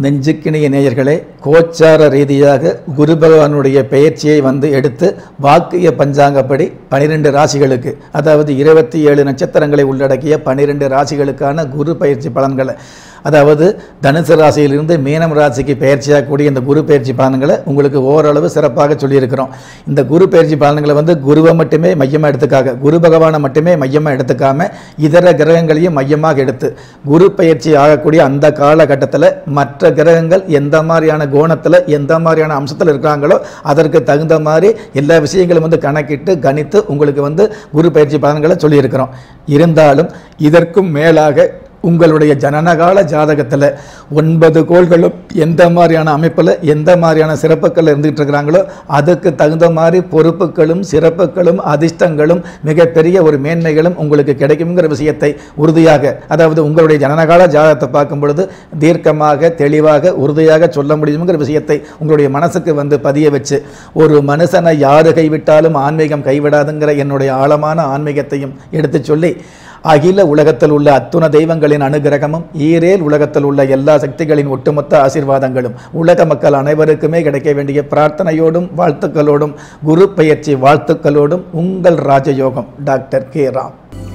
நெஞ்சுக்கிணிய நேயர்களே கோச்சார ரீதியாக குரு பகவானுடைய பெயர்ச்சியை வந்து எடுத்து வாக்கிய பஞ்சாங்கப்படி பனிரெண்டு ராசிகளுக்கு அதாவது இருபத்தி ஏழு நட்சத்திரங்களை உள்ளடக்கிய பனிரெண்டு ராசிகளுக்கான குரு பயிற்சி பலன்களை அதாவது தனுசு ராசியிலிருந்து மீனம் ராசிக்கு பயிற்சியாகக்கூடிய இந்த குரு பயிற்சி பலன்களை உங்களுக்கு ஓரளவு சிறப்பாக சொல்லியிருக்கிறோம் இந்த குரு பயிற்சி பலன்களை வந்து குருவை மட்டுமே மையமாக எடுத்துக்காக குரு பகவானை மட்டுமே மையமாக எடுத்துக்காம இதர கிரகங்களையும் மையமாக எடுத்து குரு பயிற்சி ஆகக்கூடிய அந்த காலகட்டத்தில் மற்ற கிரகங்கள் எந்த மாதிரியான கோணத்தில் எந்த மாதிரியான அம்சத்தில் இருக்கிறாங்களோ அதற்கு தகுந்த மாதிரி எல்லா விஷயங்களும் வந்து கணக்கிட்டு கணித்து உங்களுக்கு வந்து குரு பயிற்சி பலன்களை சொல்லியிருக்கிறோம் இருந்தாலும் இதற்கும் மேலாக உங்களுடைய ஜனனகால ஜாதகத்தில் ஒன்பது கோள்களும் எந்த மாதிரியான அமைப்பில் எந்த மாதிரியான சிறப்புகள் இருந்துகிட்டு இருக்கிறாங்களோ அதுக்கு தகுந்த மாதிரி பொறுப்புகளும் சிறப்புகளும் அதிர்ஷ்டங்களும் மிகப்பெரிய ஒரு மேன்மைகளும் உங்களுக்கு கிடைக்குங்கிற விஷயத்தை உறுதியாக அதாவது உங்களுடைய ஜனனகால ஜாதகத்தை பார்க்கும் பொழுது தீர்க்கமாக தெளிவாக உறுதியாக சொல்ல முடியுங்கிற விஷயத்தை உங்களுடைய மனசுக்கு வந்து பதிய வச்சு ஒரு மனுஷனை யாரு கைவிட்டாலும் ஆன்மீகம் கைவிடாதுங்கிற என்னுடைய ஆழமான ஆன்மீகத்தையும் எடுத்து சொல்லி அகில உலகத்தில் உள்ள அத்துண தெய்வங்களின் அனுகிரகமும் ஈரேல் உலகத்தில் உள்ள எல்லா சக்திகளின் ஒட்டுமொத்த ஆசீர்வாதங்களும் உலக மக்கள் அனைவருக்குமே கிடைக்க வேண்டிய பிரார்த்தனையோடும் வாழ்த்துக்களோடும் குரு பெயர்ச்சி வாழ்த்துக்களோடும் உங்கள் ராஜயோகம் டாக்டர் கே ராம்